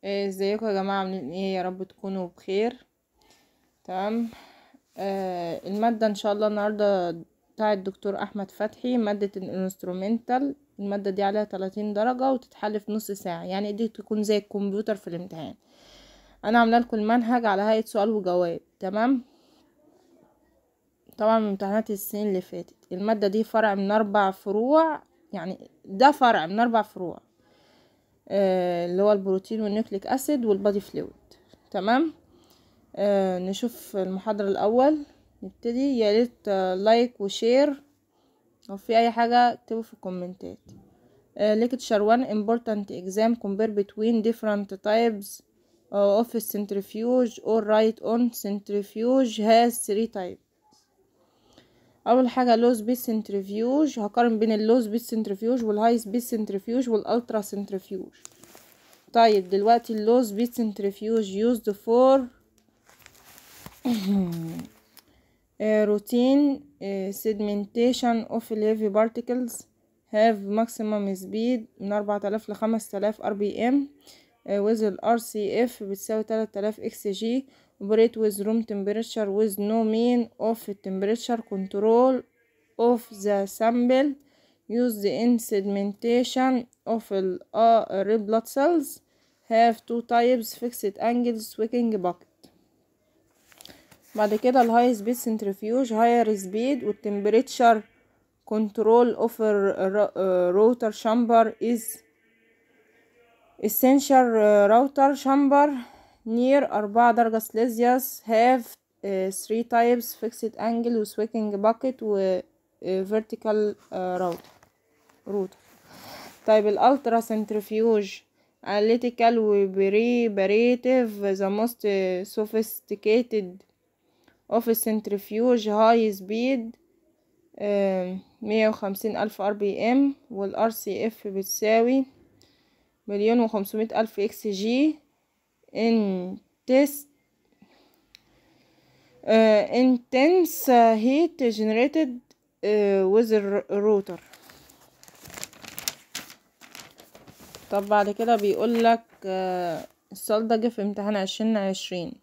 إيه، ازيكم يا جماعة عاملين ايه يا رب تكونوا بخير تمام آه المادة ان شاء الله النهاردة بتاع الدكتور احمد فتحي مادة الانسترومنتال المادة دي عليها 30 درجة وتتحل في نص ساعة يعني دي تكون زي الكمبيوتر في الامتحان انا عاملة لكم المنهج على هيئة سؤال وجواب تمام طبعا من امتحانات السنين اللي فاتت المادة دي فرع من اربع فروع يعني ده فرع من اربع فروع آه، اللي هو البروتين والنيوكليك اسيد والبادي فلويد تمام آه نشوف المحاضرة الاول نبتدي يا ريت آه، لايك وشير لو في اي حاجة اكتبوا في الكومنتات آه lecture one important exam compare between different types of centrifuge or write on centrifuge has three types اول حاجه لو سبيد سنترفيوج هقارن بين اللو سبيد سنترفيوج والهاي سبيد سنترفيوج والالترا سنترفيوج طيب دلوقتي اللو سبيد سنترفيوج used for routine sedimentation of heavy particles have maximum speed من 4000 ل 5000 rpm with ال RCF بتساوي 3000 xg operate with room temperature with no mean of temperature control of the sample used in sedimentation of the uh, red blood cells have two types fixed angle swicking bucket بعد كده الهاي سبيد سنترفيوج هاير سبيد والتمبريتشر كنترول اوف روتر شامبر از essential router chamber near أربعة درجة سليزيوس have uh, three types fixed angle و swicking bucket و uh, vertical uh, router router طيب الالترا سنترفيوج analytical و preparative the most uh, sophisticated of centrifuge high speed مية وخمسين ألف ار بي ام والار سي اف بتساوي مليون وخمسمية ألف اكس جي in test uh, intense uh, heat generated uh, with a router طب بعد كده بيقول لك uh, السؤال ده جه في امتحان عشرين عشرين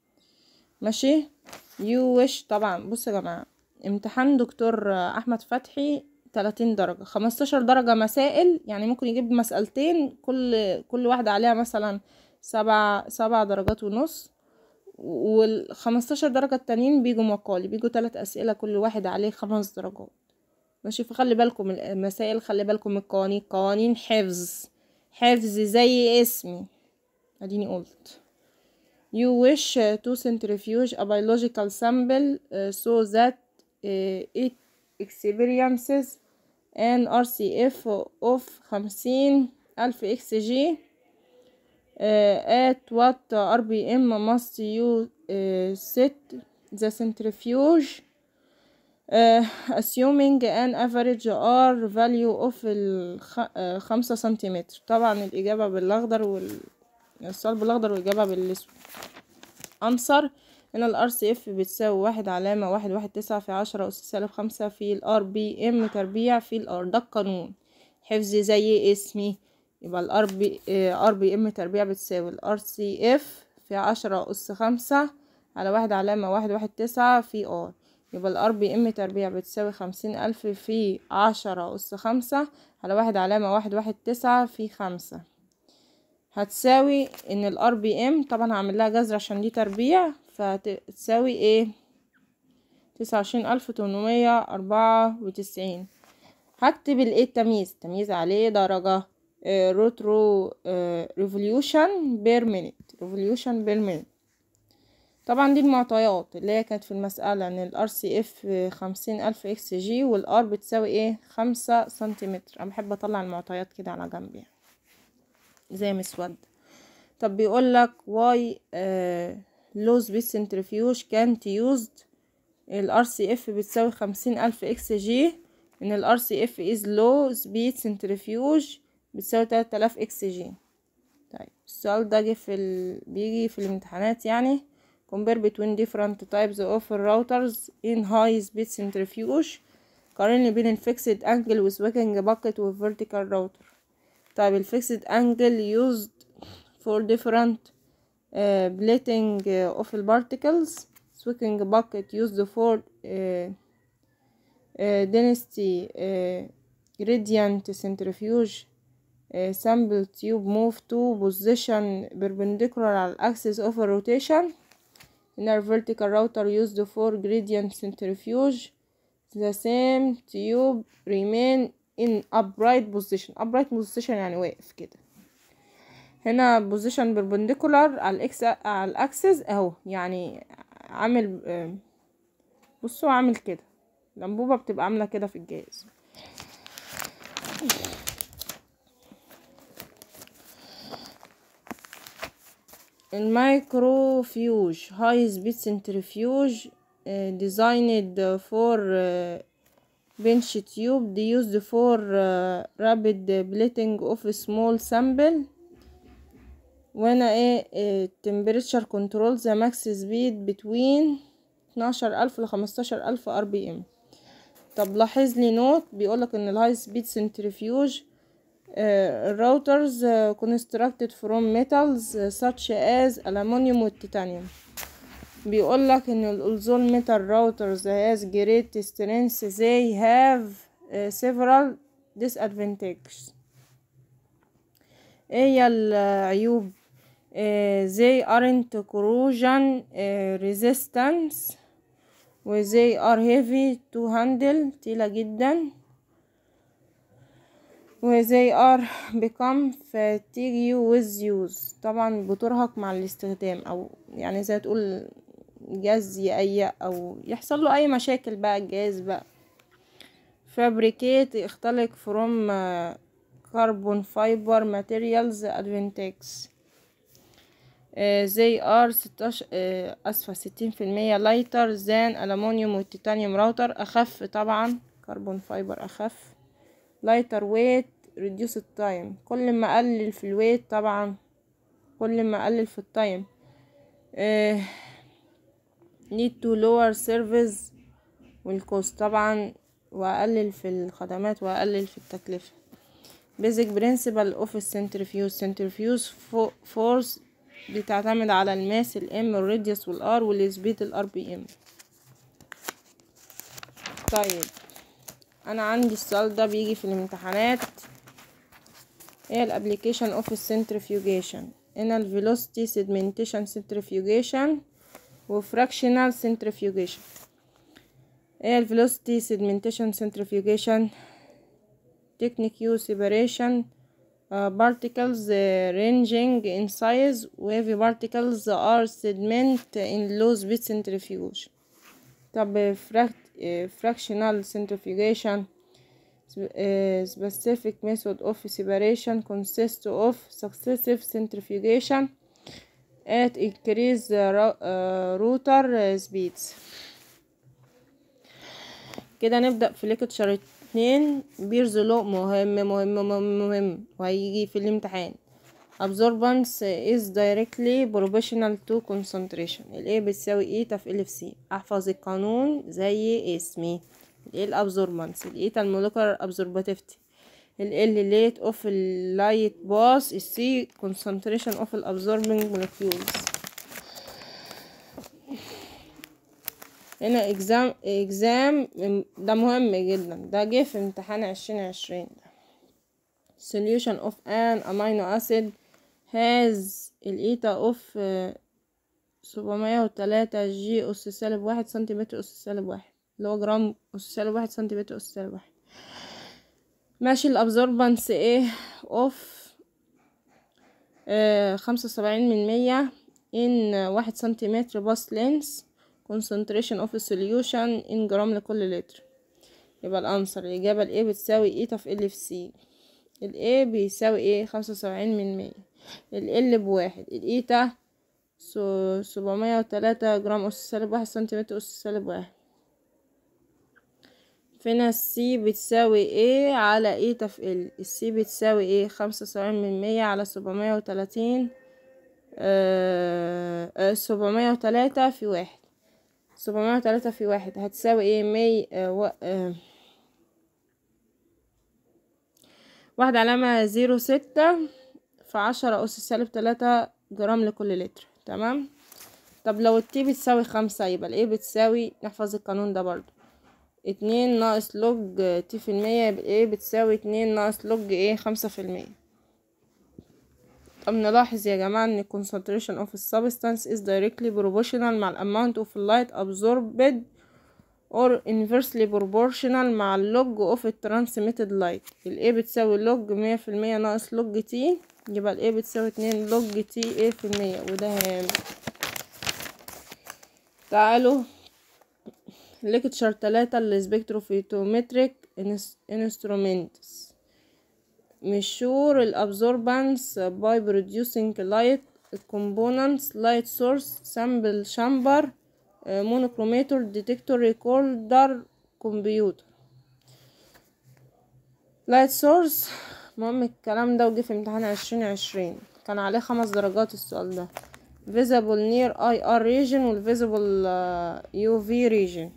ماشي يو وش طبعا بصوا يا جماعه امتحان دكتور احمد فتحي 30 درجة 15 درجة مسائل يعني ممكن يجيب مسألتين كل كل واحدة عليها مثلا سبع سبع درجات ونص والخمستاشر درجة التانيين بيجوا مقالي بيجوا تلات أسئلة كل واحد عليه خمس درجات ماشي فخلي بالكم المسائل خلي بالكم من القوانين قوانين حفظ حفظ زي اسمي اديني قلت you wish to centrifuge a biological sample uh, so that uh, it experiences an RCF of خمسين ألف اكس جي uh, at what RPM must you uh, set the centrifuge uh, assuming an average R value of الخمسة سنتيمتر طبعا الإجابة بالأخضر والسؤال بالأخضر والإجابة بالأسود أنصر إن ال RCF بتساوي واحد علامة واحد واحد تسعة في عشرة أس سالب خمسة في ال RPM تربيع في ال R ده القانون حفظ زي اسمي يبقى ال ار بي ار بي ام تربيع بتساوي ال ار سي اف في عشرة اس خمسة على واحد علامة واحد واحد تسعة في ار يبقى ال ار بي ام تربيع بتساوي خمسين الف في عشرة اس خمسة على واحد علامة واحد واحد تسعة في خمسة هتساوي ان ال ار بي ام طبعا هعمل لها جذر عشان دي تربيع فتساوي ايه تسعة وعشرين الف تمنمية اربعة وتسعين هكتب الايه التمييز التمييز عليه درجة روترو ريفوليوشن بير مينيت ريفوليوشن بير مينيت طبعا دي المعطيات اللي هي كانت في المسألة ان الار سي اف خمسين الف اكس جي والار بتساوي ايه خمسة سنتيمتر انا بحب اطلع المعطيات كده على جنب يعني زي مسود طب بيقول لك واي لو سبيد سنترفيوج كانت يوزد الار سي اف بتساوي خمسين الف اكس جي ان الار سي اف از لو سبيد سنترفيوج بتساوي تلات آلاف اكس جي طيب السؤال ده جه في ال... بيجي في الامتحانات يعني compare between different types of routers in high speed centrifuge قارن بين الفيكسد انجل وسويكنج باكت والفيرتيكال راوتر طيب الفيكسد انجل used for different uh, plating uh, of particles swicking bucket used for uh, uh, density uh, gradient centrifuge uh, sample tube move to position perpendicular على axis of rotation inner vertical router used for gradient centrifuge the same tube remain in upright position upright position يعني واقف كده هنا position perpendicular على الاكس على الاكسس اهو يعني عامل آه، بصوا عامل كده الانبوبة بتبقى عاملة كده في الجهاز المايكروفيوج هاي سبيد سنترفيوج designed for uh, bench tube used for uh, rapid plating of small sample وانا ايه إيه temperature control the max speed between 12000 ل 15000 ار بي ام طب لاحظ لي نوت بيقولك ان الهاي سبيد سنترفيوج الراوترز constructed from metals uh, such as aluminum والتيتانيوم بيقولك ان الألزول metal routers has great strength they have uh, several disadvantages ايه هي العيوب uh, they aren't corrosion uh, resistance و they are heavy to handle تقيلة جدا و they are become fatigue with use طبعا بترهق مع الاستخدام او يعني زي تقول جهاز يقيق او يحصل له اي مشاكل بقى الجهاز بقى fabricate اختلق from uh, carbon fiber materials advantages uh, they are 16 uh, اسفة ستين في المية lighter than aluminum والتيتانيوم راوتر اخف طبعا كربون فايبر اخف lighter weight reduce time كل ما اقلل في الويت طبعا كل ما اقلل في التايم uh, need to lower service والكوست طبعا واقلل في الخدمات واقلل في التكلفة basic principle of centrifuge centrifuge force بتعتمد على الماس الام والراديوس والار والسبيد الار بي ام طيب انا عندي السؤال ده بيجي في الامتحانات ايه الابليكيشن اوف السنترفيوجيشن هنا الفيلوسيتي سيجمنتيشن سنترفيوجيشن وفراكشنال سنترفيوجيشن ايه الفيلوسيتي سيجمنتيشن سنترفيوجيشن technique use separation uh, particles uh, ranging in size wavy particles are segment in low speed centrifuge طب fract- uh, fractional centrifugation sp- uh, specific method of separation consists of successive centrifugation at increased uh, ro- uh, router uh, speeds كده نبدأ في ليكتشر اتنين بيرزلو مهم مهم مهم مهم وهيجي في الامتحان absorbance is directly proportional to concentration ال A بتساوي E في ال في C احفظ القانون زي اسمي ال A الابزوربانس ال E المولكولار absorbativity ال L rate of light pass ال C concentration of the absorbing molecules هنا exam exam ده مهم جدا ده جه في امتحان عشرين عشرين ده solution of an amino acid has الإيتا of سبعمية وتلاتة جي أس سالب واحد سنتيمتر أس سالب واحد اللي هو جرام أس سالب واحد سنتيمتر أس سالب واحد ماشي الأبزوربانس ايه اوف خمسة وسبعين من مية in واحد سنتيمتر باس لينس concentration of a solution in جرام لكل لتر يبقى الأنسر الإجابة ال A بتساوي إيتا في ال في C ال A بيساوي ايه خمسة وسبعين من مية ال L بواحد الإيتا سبعمية وتلاتة جرام أس سالب واحد سنتيمتر أس سالب واحد فينا السي بتساوي ايه على ايتا في ال السي بتساوي ايه خمسة وسبعين من مية على سبعمية وتلاتين سبعمية وتلاتة في واحد سبعمية وتلاتة في واحد هتساوي ايه مي آه و... آه واحد علامة زيرو ستة في عشرة أس سالب تلاتة جرام لكل لتر تمام طب لو التي بتساوي خمسة يبقى الايه بتساوي نحفظ القانون ده برضو اتنين ناقص لوج تي في المية يبقى ايه بتساوي اتنين ناقص لوج ايه خمسة في المية طب نلاحظ يا جماعة ان concentration of a substance is directly proportional مع ال amount of light absorbed or inversely proportional مع ال log of the transmitted light ال A بتساوي log مية في المية ناقص log T يبقى ال A بتساوي اتنين log T A في المية وده هام تعالوا ليكتشر تلاتة السبكتروفيتومتريك instruments measure الابزوربانس by producing light components light source sample chamber monochromator detector recorder computer light source المهم الكلام ده وجه في امتحان عشرين عشرين كان عليه خمس درجات السؤال ده visible near IR region وال visible UV region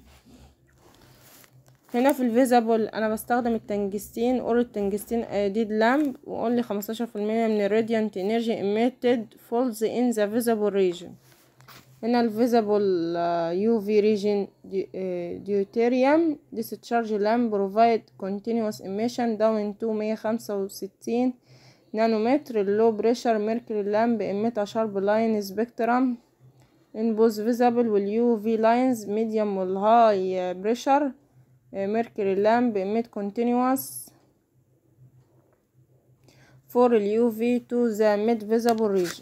هنا في الفيزابل انا بستخدم التنجستين اور التنجستين ايوديد لامب وقول لي خمستاشر في المية من الراديانت انرجي emitted falls in the visible region هنا الفيزابل يو في ريجن deuterium discharge lamp provide continuous emission down to مية خمسة وستين نانومتر اللو بريشر ميركوري لامب emit a sharp line spectrum in both visible واليو في lines medium والهاي بريشر mercury lamp emit continuous for UV to the mid visible region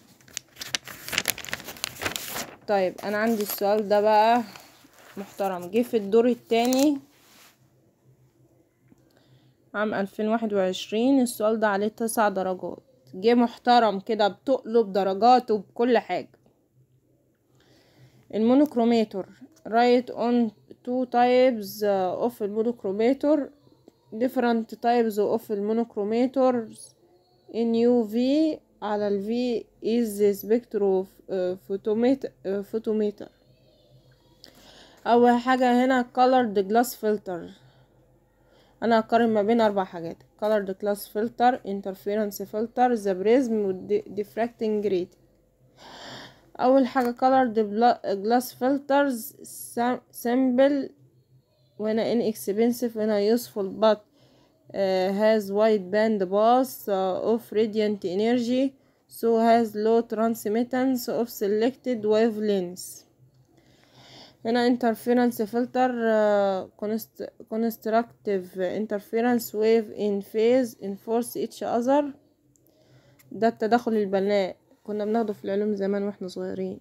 طيب انا عندي السؤال ده بقى محترم جه في الدور التاني عام ألفين واحد وعشرين السؤال ده عليه تسع درجات جه محترم كده بتقلب درجاته بكل حاجة المونوكروماتور write on two types uh, of monochromator different types of monochromators in UV على ال V is spectrophotometer photometer أول حاجة هنا colored glass filter أنا هقارن ما بين أربع حاجات colored glass filter interference filter the prism وال diffracting rate اول حاجه colored glass filters simple وهنا inexpensive وهنا useful but uh, has wide band pass uh, of radiant energy so has low transmittance of selected wavelengths هنا interference filter uh, const constructive interference wave in phase enforce each other ده التدخل البناء كنا بناخده في العلوم زمان واحنا صغيرين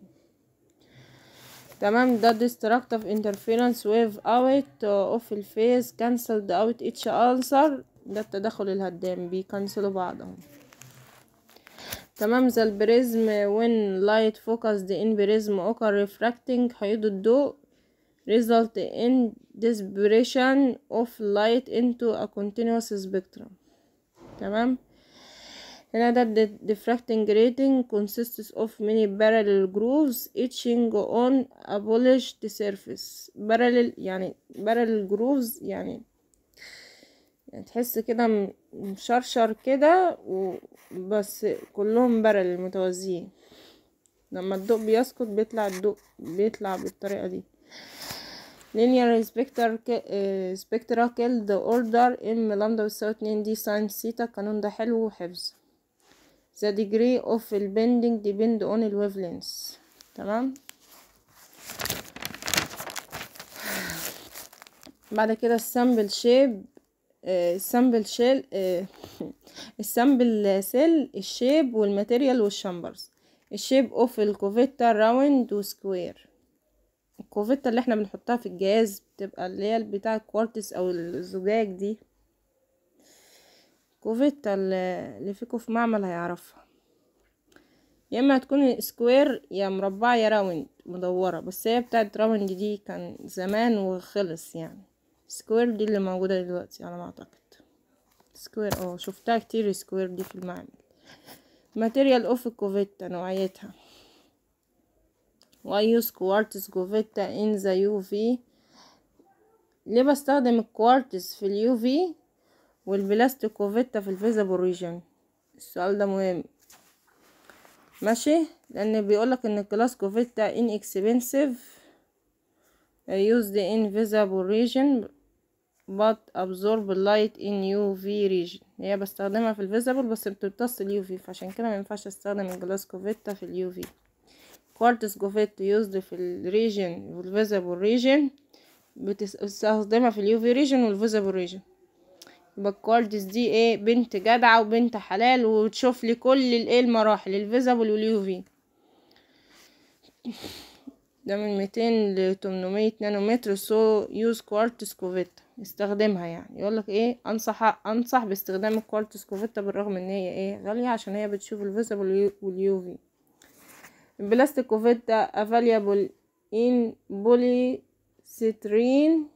تمام ده destructive interference wave out of الفيز cancelled out each other ده التدخل الهدام بيكنسلوا بعضهم تمام ذا البريزم when light focused in prism occur refracting حيود الضوء result in dispersion of light into a continuous spectrum تمام هنا ده diffracting grating consists of many parallel grooves etching on a polished surface parallel يعني parallel grooves يعني يعني تحس كده مشرشر كده وبس كلهم بارل متوازيين لما الضوء بيسقط بيطلع الضوء بيطلع بالطريقة دي linear spectral spectra killed order ام لامدا بتساوي اتنين دي ساين سيتا القانون ده حلو وحفظ the degree of bending depend on the wavelengths تمام بعد كده السامبل شيب السامبل شيل السامبل سيل الشيب والماتيريال والشامبرز الشيب اوف الكوفيتا راوند وسكوير الكوفيتا اللي احنا بنحطها في الجهاز بتبقى اللي هي بتاع الكوارتز او الزجاج دي كوفيتا اللي فيكم في معمل هيعرفها يا اما هتكون سكوير يا مربعة يا راوند مدورة بس هي بتاعت راوند دي كان زمان وخلص يعني سكوير دي اللي موجودة دلوقتي على ما اعتقد سكوير اه شفتها كتير سكوير دي في المعمل ماتيريال اوف كوفيتا نوعيتها ويوز كوارتز كوفيتا ان ذا يو في ليه بستخدم الكوارتز في اليو في والبلاستيك كوفيتا في الفيزابل ريجن السؤال ده مهم ماشي لان بيقولك ان الجلاس كوفيت ده inexpensive used in visible region but absorb light in UV region هي بستخدمها في الفيزابل بس بتمتص اليو في فعشان كده ما ينفعش استخدم الجلاس كوفيتا في اليو في كوارتز كوفيت يوزد في الريجن والفيزابل ريجن بتستخدمها في اليو في ريجن والفيزابل ريجن يبقى الكوارتز دي ايه بنت جدعة وبنت حلال وتشوف لي كل الايه المراحل الفيزابل واليو في ده من ميتين لتمنمية نانومتر سو يوز كوارتز كوفيتا استخدمها يعني يقولك ايه انصح انصح باستخدام الكوارتز كوفيتا بالرغم ان هي ايه غالية عشان هي بتشوف الفيزابل واليو في البلاستيك كوفيتا افاليبل ان بولي سترين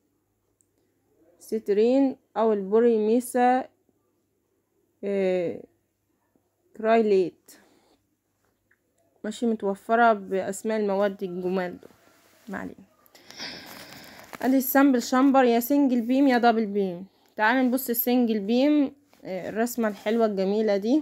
سترين او البوري ميسا إيه كرايليت ماشي متوفرة بأسماء المواد الجمال دول معلين ادي السامبل شامبر يا سنجل بيم يا دبل بيم تعال نبص السنجل بيم الرسمة الحلوة الجميلة دي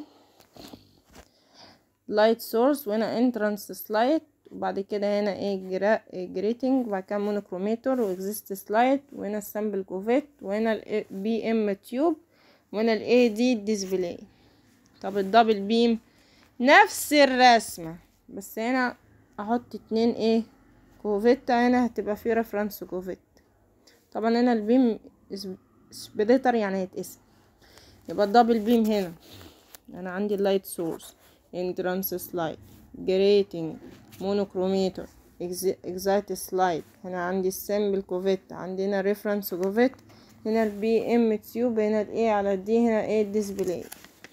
لايت سورس وهنا انترانس سلايد وبعد كده هنا ايه جريتنج وبعد كده مونوكروميتور واكزيست سلايد وهنا السامبل كوفيت وهنا البي ام تيوب وهنا الاي دي ديسبلاي طب الدبل بيم نفس الرسمة بس هنا احط اتنين ايه كوفيتا هنا هتبقى في ريفرنس كوفيت طبعا هنا البيم سبليتر يعني هيتقسم يبقى الدبل بيم هنا انا عندي اللايت سورس entrance سلايد جريتنج مونوكروميتر اكزايت سلايد هنا عندي السامبل كوفيت عندنا ريفرنس كوفيت هنا البي ام تيوب هنا الايه على الدي هنا ايه الديسبلاي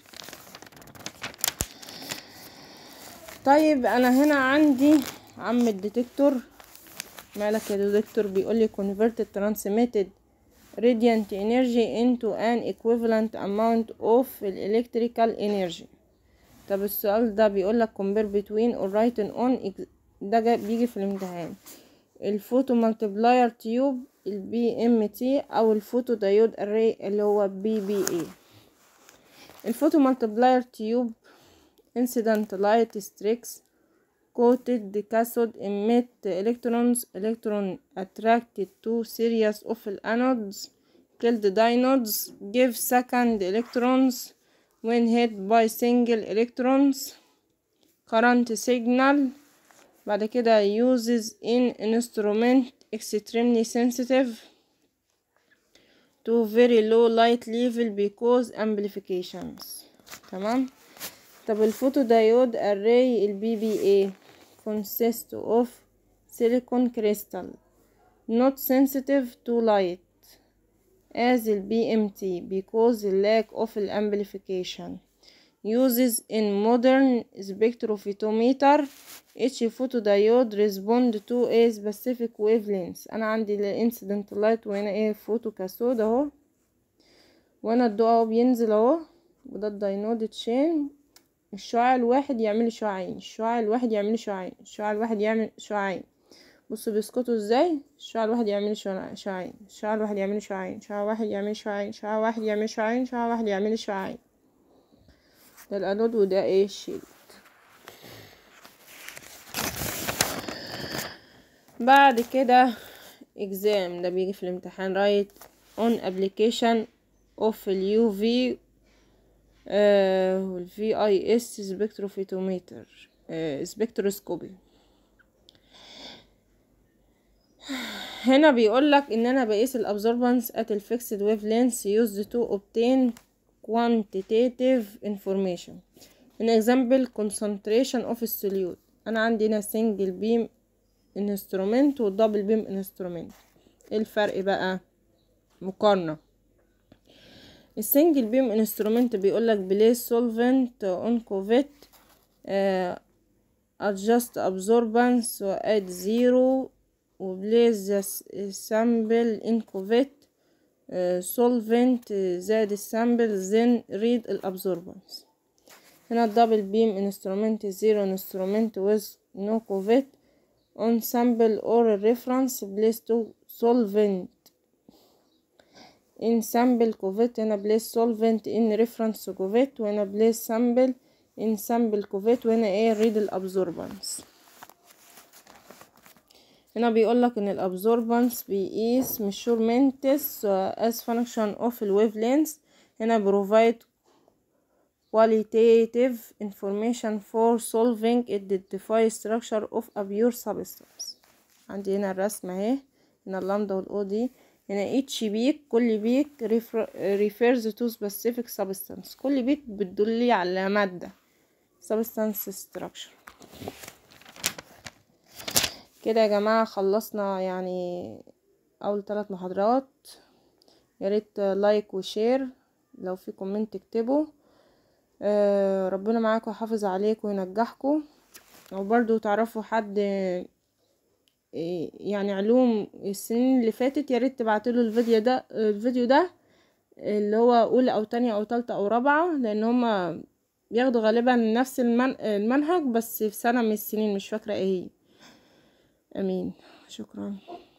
طيب انا هنا عندي عم الديتكتور مالك يا دكتور بيقول لي converted transmitted radiant energy into an equivalent amount of electrical energy طب السؤال ده بيقول لك compare between or written on ده بيجي في الامتحان الفوتو مالتبلاير تيوب البي ام تي او الفوتو دايود اري اللي هو بي بي اي الفوتو مالتبلاير تيوب incident light streaks coated the cathode emit electrons electron attracted to series of anodes killed diodes give second electrons when hit by single electrons current signal بعد كده uses in instrument extremely sensitive to very low light level because amplifications تمام طب الفوتو دايود array البي بي اي consist of silicon crystal not sensitive to light as the BMT because the lack of amplification uses in modern spectrophotometer each photodiode respond to a specific wavelength انا عندي الانسيدنت لايت وهنا ايه فوتو كاثود اهو وانا الضوء اهو بينزل اهو وده الداينود تشين الشعاع الواحد يعمل شعاعين الشعاع الواحد يعمل شعاعين الشعاع الواحد يعمل شعاعين بصوا بيسقطوا ازاي الشعاع الواحد يعمل شعاعين الشعاع الواحد يعمل شعاعين شعاع واحد يعمل شعاعين شعاع واحد يعمل شعاعين شعاع واحد يعمل شعاعين ده الانود وده ايه الشيل بعد كده exam ده بيجي في الامتحان write on application of اليو في والفي اي اس سبكتروفيتومتر سبكتروسكوبي هنا بيقول لك ان انا بقيس الابزوربانس at الفيكسد ويف لينث used to obtain quantitative information an example concentration of السوليوت انا عندي هنا single beam instrument والدبل بيم instrument ايه الفرق بقى مقارنه السنجل بيم انسترومنت بيقول لك بليس سولفنت اون كوفيت adjust absorbance واد زيرو وبليز سامبل ان كوفيت solvent زائد السامبل then read الابزوربانس هنا الدبل بيم انسترومنت زيرو انسترومنت with no covette on sample or reference place to solvent in sample covette هنا place solvent in reference covette وهنا place sample in sample cuvette وهنا ايه read الابزوربانس هنا بيقولك ان الابزوربانس بيقيس measurements as function of wavelengths هنا provide qualitative information for solving identify structure of a pure substance عندي هنا الرسمة اهي هنا اللامدا والاو دي هنا each بيك كل بيك refers to specific substance كل بيك بتدل على مادة substance structure كده يا جماعة خلصنا يعني أول ثلاث محاضرات ياريت لايك وشير لو في كومنت اكتبه أه ربنا معاكم ويحافظ عليكم وينجحكم او برضو تعرفوا حد يعني علوم السنين اللي فاتت يا ريت تبعتله الفيديو ده الفيديو ده اللي هو اولى او تانية او تالتة او رابعة لان هما بياخدوا غالبا نفس المن... المنهج بس في سنة من السنين مش فاكرة ايه هي امين شكرا